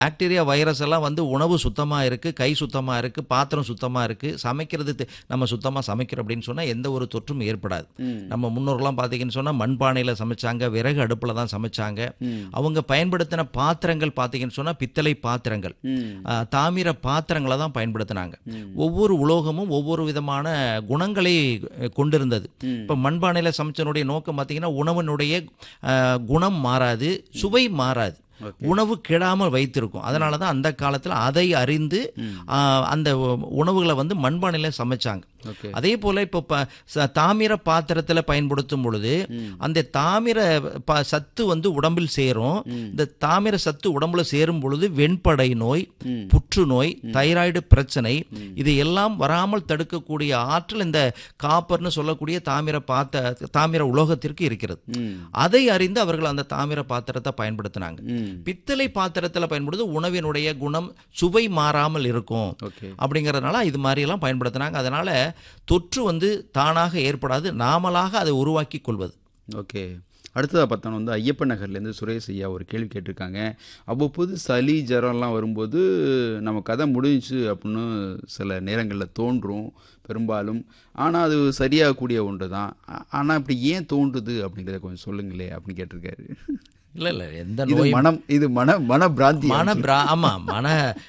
Bacteria virus எல்லாம் வந்து உணவு சுத்தமாக இருக்குது கை சுத்தமாக இருக்குது பாத்திரம் சுத்தமாக இருக்குது சமைக்கிறது தெ- நம்ம சுத்தமாக சமைக்கிறோம் அப்படின்னு சொன்னால் எந்த ஒரு தொற்றும் ஏற்படாது நம்ம முன்னோர்லாம் பார்த்தீங்கன்னு சொன்னால் மண்பானையில் சமைச்சாங்க விறகு அடுப்பில் தான் சமைச்சாங்க அவங்க பயன்படுத்தின பாத்திரங்கள் பார்த்தீங்கன்னு சொன்னால் பித்தளை பாத்திரங்கள் ஆ, தாமிர பாத்திரங்களை தான் பயன்படுத்தினாங்க ஒவ்வொரு உலோகமும் ஒவ்வொரு விதமான குணங்களை அஹ், கொண்டிருந்தது இப்போ மண்பானையில் சமைச்சனுடைய நோக்கம் பார்த்தீங்கன்னா உணவினுடைய ஆ, குணம் மாறாது சுவை மாறாது உணவு கெடாமல் வைத்திருக்கும் அதனால தான் அந்த காலத்தில் அதை அறிந்து ஆ, அந்த உணவுகளை வந்து மண்பானையில் சமைச்சாங்க ஓகே அதே போல இப்போ ப- ச- தாமிர பாத்திரத்தில் பயன்படுத்தும் பொழுது அந்த தாமிர ப சத்து வந்து உடம்பில் சேரும் இந்த தாமிர சத்து உடம்புல சேரும் பொழுது வெண்படை நோய் புற்றுநோய் தைராய்டு பிரச்சனை இது எல்லாம் வராமல் தடுக்கக்கூடிய ஆற்றல் இந்த காப்பர்னு சொல்லக்கூடிய தாமிர பாத்த தாமிர உலோகத்திற்கு இருக்கிறது அதை அறிந்து அவர்கள் அந்த தாமிர பாத்திரத்தை பயன்படுத்தினாங்க பித்தளை பாத்திரத்தில் பயன்படுது உணவினுடைய குணம் சுவை மாறாமல் இருக்கும் ஓகே அப்படிங்கிறதுனால இது மாதிரியெல்லாம் பயன்படுத்தினாங்க அதனால தொற்று வந்து தானாக ஏற்படாது நாமளாக அதை உருவாக்கி கொள்வது ஓகே அடுத்ததாக பார்த்தோன்னா வந்து ஐயப்பன் நகர்லேருந்து சுரேஷ் ஐயா ஒரு கேள்வி கேட்டிருக்காங்க அவ்வப்போது சளி ஜரம்லாம் வரும்போது நம்ம கதை முடிஞ்சுச்சு அப்படின்னு சில நேரங்களில் தோன்றும் பெரும்பாலும் ஆனால் அது சரியாகக்கூடிய ஒன்று தான் ஆனால் இப்படி ஏன் தோன்றுது அப்படிங்கிறத கொஞ்சம் சொல்லுங்களே அப்படின்னு கேட்டிருக்காரு இல்லை இல்லை எந்த இது நோய் மனம் இது மன மன பிராந்தி மன பிரா ஆமாம் மன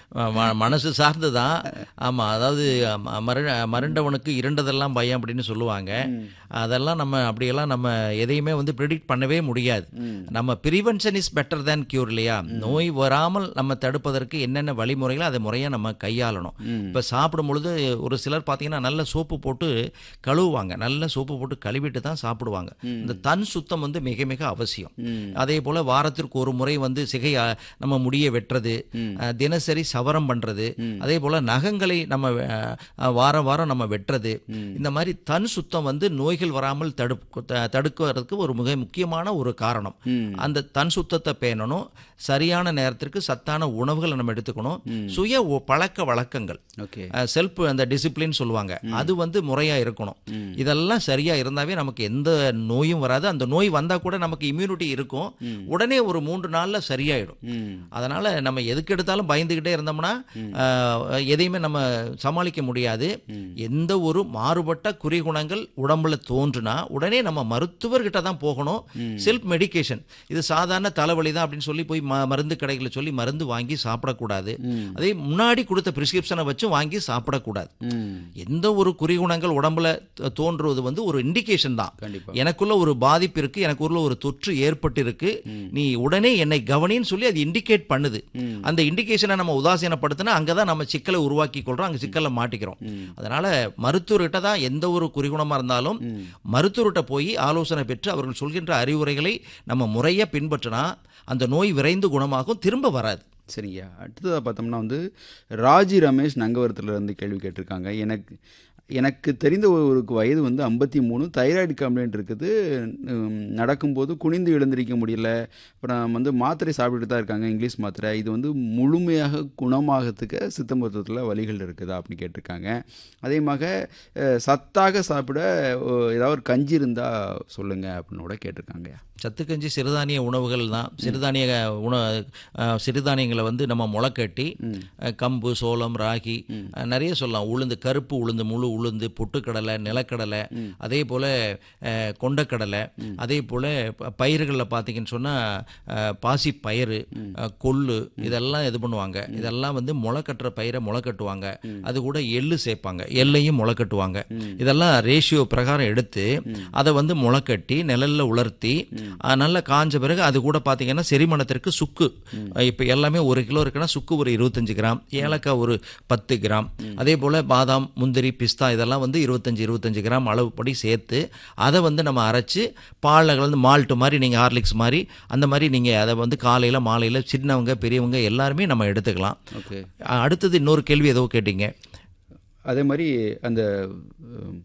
ம- மனசு சார்ந்து தான் ஆமாம் அதாவது ம- மரு மருண்டவனுக்கு இருண்டதெல்லாம் பயம் அப்படின்னு சொல்லுவாங்க அதெல்லாம் நம்ம அப்படியெல்லாம் நம்ம எதையுமே வந்து ப்ரிடிக்ட் பண்ணவே முடியாது நம்ம prevention is better than cure இல்லையா நோய் வராமல் நம்ம தடுப்பதற்கு என்னென்ன வழிமுறைகளோ அதை முறையாக நம்ம கையாளணும் இப்போ சாப்பிடும் பொழுது ஒரு சிலர் பார்த்தீங்கன்னா நல்ல சோப்பு போட்டு கழுவுவாங்க நல்ல சோப்பு போட்டு கழுவிட்டு தான் சாப்பிடுவாங்க இந்த தன் சுத்தம் வந்து மிக மிக அவசியம் அதே போல் வாரத்திற்கு ஒரு முறை வந்து சிகை அ, நம்ம முடிய வெட்டுறது அஹ், தினசரி சவரம் பண்ணுறது அதே போல் நகங்களை நம்ம அஹ், அஹ், வாரம் வாரம் நம்ம வெட்டுறது இந்த மாதிரி தன் சுத்தம் வந்து நோய்கள் வராமல் தடுப்பு த- தடுக்கிறதுக்கு ஒரு மிக முக்கியமான ஒரு காரணம் அந்த தன் சுத்தத்தை பேணணும் சரியான நேரத்திற்கு சத்தான உணவுகளை நம்ம எடுத்துக்கணும் சுய ஒ- பழக்க வழக்கங்கள் ஓகே செல்ஃப் அந்த டிசிப்ளின் சொல்லுவாங்க அது வந்து முறையா இருக்கணும் இதெல்லாம் சரியா இருந்தாவே நமக்கு எந்த நோயும் வராது அந்த நோய் வந்தா கூட நமக்கு இம்யூனிட்டி இருக்கும் உடனே ஒரு மூன்று நாள்ல சரியாயிடும் அதனால நம்ம எதுக்கு எடுத்தாலும் பயந்துகிட்டே இருந்தோம்னா ஆஹ், எதையுமே நம்ம சமாளிக்க முடியாது எந்த ஒரு மாறுபட்ட குறிகுணங்கள் உடம்புல தோன்றுனா உடனே நம்ம மருத்துவர்கிட்ட தான் போகணும் செல்ஃப் மெடிகேஷன் இது சாதாரண தலைவலி தான் அப்படின்னு சொல்லி போய் ம- மருந்து கடைகளில் சொல்லி மருந்து வாங்கி சாப்பிடக்கூடாது அதே முன்னாடி கொடுத்த பிரிஸ்கிரிப்ஷனை வச்சு வாங்கி சாப்பிடக்கூடாது எந்த ஒரு குறிகுணங்கள் உடம்புல தோ- தோன்றுவது வந்து ஒரு இண்டிகேஷன் தான் கண்டிப்பா. எனக்குள்ள ஒரு பாதிப்பு இருக்கு எனக்குள்ள ஒரு தொற்று ஏற்பட்டிருக்கு நீ உடனே என்னை கவனின்னு சொல்லி அது இண்டிகேட் பண்ணுது அந்த இண்டிகேஷனை நம்ம உதாசீனப்படுத்தினா அங்கே தான் நம்ம சிக்கலை உருவாக்கி கொள்றோம் அங்கே சிக்கலை மாட்டிக்கிறோம் அதனால மருத்துவர்கிட்ட தான் எந்த ஒரு குறிகுணமாக இருந்தாலும் மருத்துவர்கிட்ட போய் ஆலோசனை பெற்று அவர்கள் சொல்கின்ற அறிவுரைகளை நம்ம முறையாக பின்பற்றினா அந்த நோய் விரைந்து குணமாகும் திரும்ப வராது சரிங்கய்யா அடுத்ததாக பார்த்தோம்னா வந்து ராஜி ரமேஷ் நங்கவரத்துல இருந்து கேள்வி கேட்டிருக்காங்க எனக்கு எனக்கு தெரிந்த ஒருவருக்கு வயது வந்து ஐம்பத்தி மூணு தைராய்டு கம்ப்ளைண்ட் இருக்குது உம், நடக்கும்போது குனிந்து எழுந்திருக்க முடியல அப்புறம் வந்து மாத்திரை சாப்பிட்டுட்டு தான் இருக்காங்க இங்கிலீஷ் மாத்திரை இது வந்து முழுமையாக குணமாகறதுக்கு சித்த மருத்துவத்தில் வழிகள் இருக்குதா அப்படின்னு கேட்டிருக்காங்க அதே மாதிரி அஹ், சத்தாக சாப்பிட அஹ், ஏதாவது ஒரு கஞ்சி இருந்தால் சொல்லுங்கள் அப்படின்னு கூட கேட்டிருக்காங்கய்யா சத்துக்கஞ்சி சிறுதானிய உணவுகள் தான் சிறுதானிய உண அஹ், சிறுதானியங்களை வந்து நம்ம முளைக்கட்டி அஹ், கம்பு சோளம் ராகி அஹ், நிறைய சொல்லலாம் உளுந்து கருப்பு உளுந்து முழு உளுந்து பொட்டுக்கடலை நிலக்கடலை அதே போல் கொண்டக்கடலை அதே போல் பயிர்களில் பார்த்தீங்கன்னு சொன்னால் பாசி பயிறு அஹ், கொள்ளு இதெல்லாம் இது பண்ணுவாங்க இதெல்லாம் வந்து முளை கட்டுற பயிரை முளை கட்டுவாங்க அது கூட எள்ளு சேர்ப்பாங்க எள்ளையும் முளை கட்டுவாங்க இதெல்லாம் ரேஷியோ பிரகாரம் எடுத்து அதை வந்து முளைக்கட்டி நிழல்ல உலர்த்தி அஹ், நல்லா காஞ்ச பிறகு அது கூட பார்த்தீங்கன்னா செரிமானத்திற்கு சுக்கு இப்போ எல்லாமே ஒரு கிலோ இருக்குன்னா சுக்கு ஒரு இருபத்தஞ்சு கிராம் ஏலக்காய் ஒரு பத்து கிராம் அதே போல் பாதாம் முந்திரி பிஸ்தா இதெல்லாம் வந்து இருபத்தஞ்சு இருபத்தஞ்சு கிராம் அளவுப்படி சேர்த்து அதை வந்து நம்ம அரைச்சு பாலில் கலந்து மால்ட்டு மாதிரி நீங்கள் ஹார்லிக்ஸ் மாதிரி அந்த மாதிரி நீங்கள் அதை வந்து காலையில் மாலையில் சின்னவங்க பெரியவங்க எல்லாருமே நம்ம எடுத்துக்கலாம் ஓகே அஹ், அடுத்தது இன்னொரு கேள்வி ஏதோ கேட்டீங்க அதே மாதிரி அந்த உம்,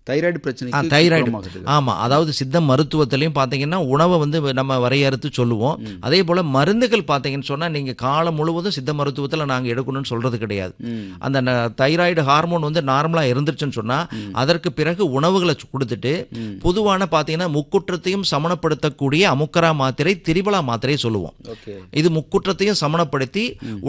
தைராய்டு பிரச்சனைக்கு தைராய்டு குணமாகுது. ஆமாம் அதாவது சித்த மருத்துவத்திலையும் பார்த்தீங்கன்னா உணவை வந்து நம்ம வரையறுத்து சொல்லுவோம் அதே போல் மருந்துகள் பார்த்தீங்கன்னு சொன்னால் நீங்கள் காலம் முழுவதும் சித்த மருத்துவத்தில் நாங்கள் எடுக்கணும்னு சொல்கிறது கிடையாது ம். அந்த ந- தைராய்டு ஹார்மோன் வந்து நார்மலாக இருந்துச்சுன்னு சொன்னால் அதற்கு பிறகு உணவுகளை சு- கொடுத்துட்டு பொதுவான பார்த்தீங்கன்னா முக்குற்றத்தையும் சமணப்படுத்தக்கூடிய அமுக்கரா மாத்திரை திரிபலா மாத்திரை சொல்லுவோம் ஓகே இது முக்குற்றத்தையும் சமணப்படுத்தி